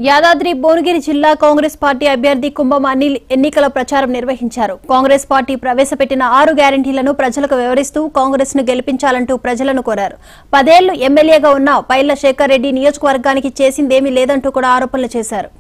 యాదాద్రి భువనగిరి జిల్లా కాంగ్రెస్ పార్టీ అభ్యర్థి కుంభం అనిల్ ఎన్నికల ప్రచారం నిర్వహించారు కాంగ్రెస్ పార్టీ ప్రవేశపెట్టిన ఆరు గ్యారంటీలను ప్రజలకు వివరిస్తూ కాంగ్రెస్ ను గెలిపించాలంటూ ప్రజలను కోరారు పదేళ్లు ఎమ్మెల్యేగా ఉన్న పైల శేఖర్ రెడ్డి నియోజకవర్గానికి చేసిందేమీ లేదంటూ కూడా ఆరోపణలు చేశారు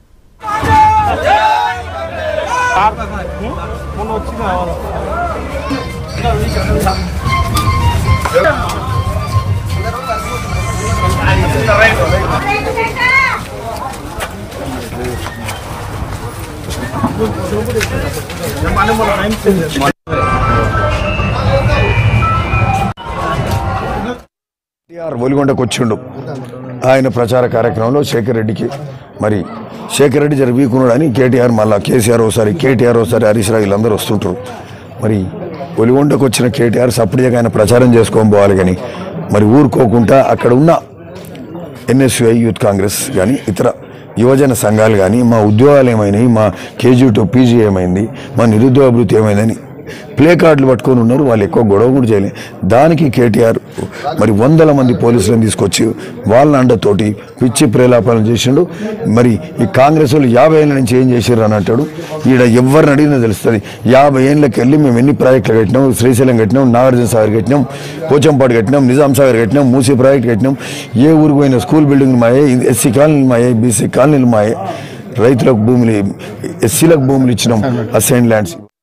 కేటీఆర్ ఒలిగొండకు వచ్చిండు ఆయన ప్రచార కార్యక్రమంలో శేఖర్ రెడ్డికి మరి శేఖర్ రెడ్డి జర వీకున్నాడు అని కేటీఆర్ మళ్ళా కేసీఆర్ ఒకసారి కేటీఆర్ ఒకసారి హరీష్ రావు వీళ్ళందరూ వస్తుంటారు మరి ఒలిగొండకు వచ్చిన కేటీఆర్ సపరేట్గా ఆయన ప్రచారం చేసుకొని పోవాలి కానీ మరి ఊరుకోకుండా అక్కడ ఉన్న ఎన్ఎస్యుఐ యూత్ కాంగ్రెస్ కానీ ఇతర యువజన సంఘాలు కానీ మా ఉద్యోగాలు ఏమైనాయి మా కేజీ టు పీజీ ఏమైంది మా నిరుద్యోగ అభివృద్ధి ఏమైందని ప్లే కార్డులు పట్టుకొని ఉన్నారు వాళ్ళు ఎక్కువ గొడవ కూడా చేయలేదు దానికి కేటీఆర్ మరి వందల మంది పోలీసులను తీసుకొచ్చి వాళ్ళ అండతోటి పిచ్చి ప్రేలాపనలు చేసిండు మరి ఈ కాంగ్రెస్ వాళ్ళు యాభై ఏళ్ళ నుంచి ఏం చేసారు అని అంటాడు ఈడ ఎవరిని అడిగినా తెలుస్తుంది యాభై ఏళ్ళకి వెళ్ళి మేము ఎన్ని ప్రాజెక్టులు కట్టినాం శ్రీశైలం కట్టినాం నాగార్జున సాగర్ కట్టినాం పోచంపాడు కట్టినాం నిజాం సాగర్ కట్టినాం మూసీ ప్రాజెక్ట్ కట్టినాం ఏ ఊరికి పోయిన స్కూల్ బిల్డింగ్ మాయే ఎస్సీ కాలనీలు మాయే బీసీ కాలనీలు మాయే రైతులకు భూములు ఎస్సీలకు భూములు ఇచ్చినాం అసైన్ ల్యాండ్స్